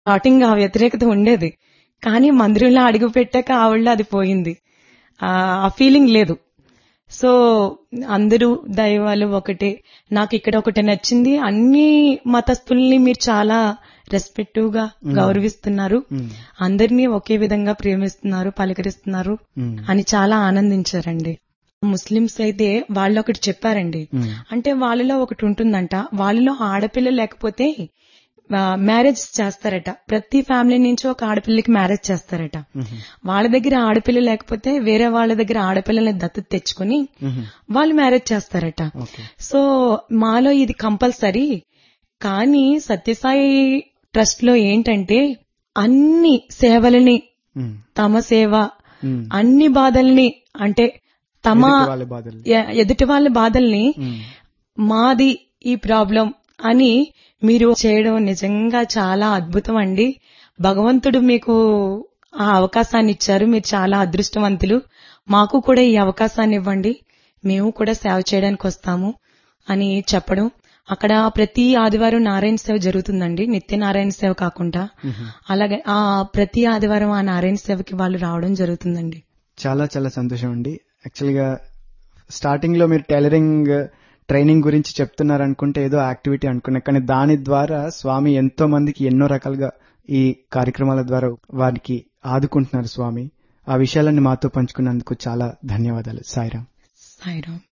starting ఆ వ్యతిరేకత ఉండేది కానీ మందిరంలో అడుగు పెట్టాక ఆవిడలో అది పోయింది ఆ ఆ ఫీలింగ్ లేదు సో అందరూ దైవాలు ఒకటే నాకు ఇక్కడ ఒకటి నచ్చింది అన్ని మతస్థుల్ని మీరు చాలా రెస్పెక్టివ్ గా గౌరవిస్తున్నారు అందరినీ ఒకే విధంగా ప్రేమిస్తున్నారు పలకరిస్తున్నారు అని చాలా ఆనందించారండి ముస్లిమ్స్ అయితే వాళ్ళు ఒకటి చెప్పారండి అంటే వాళ్ళలో ఒకటి ఉంటుందంట వాళ్ళలో ఆడపిల్ల లేకపోతే మ్యారేజ్ చేస్తారట ప్రతి ఫ్యామిలీ నుంచి ఒక ఆడపిల్లకి మ్యారేజ్ చేస్తారట వాళ్ళ దగ్గర ఆడపిల్ల లేకపోతే వేరే వాళ్ళ దగ్గర ఆడపిల్లల్ని దత్తత తెచ్చుకుని వాళ్ళు మ్యారేజ్ చేస్తారట ఓకే సో మాలో ఇది కంపల్సరీ కానీ సత్యసాయి ట్రస్ట్ లో ఏంటంటే అన్ని సేవలని తమ సేవ అన్ని బాధల్ని అంటే తమ వాళ్ళ బాధలు ఎ- ఎదుటి వాళ్ళ బాధల్ని మాది ఈ ప్రాబ్లం అని మీరు చేయడం నిజంగా చాలా అద్భుతం అండి భగవంతుడు మీకు ఆ అవకాశాన్ని ఇచ్చారు మీరు చాలా అదృష్టవంతులు మాకు కూడా ఈ అవకాశాన్ని ఇవ్వండి మేము కూడా సేవ చేయడానికి వస్తాము అని చెప్పడం అక్కడ ప్రతి ఆదివారం నారాయణ సేవ జరుగుతుందండి నిత్య నారాయణ సేవ కాకుండా అలాగే ఆ ప్రతి ఆదివారం ఆ నారాయణ సేవకి వాళ్ళు రావడం జరుగుతుందండి చాలా చాలా సంతోషం అండి యాక్చువల్ గా స్టార్టింగ్ లో మీరు టైలరింగ్ ట్రైనింగ్ గురించి చెప్తున్నారు అనుకుంటే ఏదో యాక్టివిటీ అనుకున్నా కానీ దాని ద్వారా స్వామి ఎంతో మందికి ఎన్నో రకాలుగా ఈ కార్యక్రమాల ద్వారా వారికి ఆదుకుంటున్నారు స్వామి ఆ విషయాలన్నీ మాతో పంచుకున్నందుకు చాలా ధన్యవాదాలు సాయిరామ్ సాయిరామ్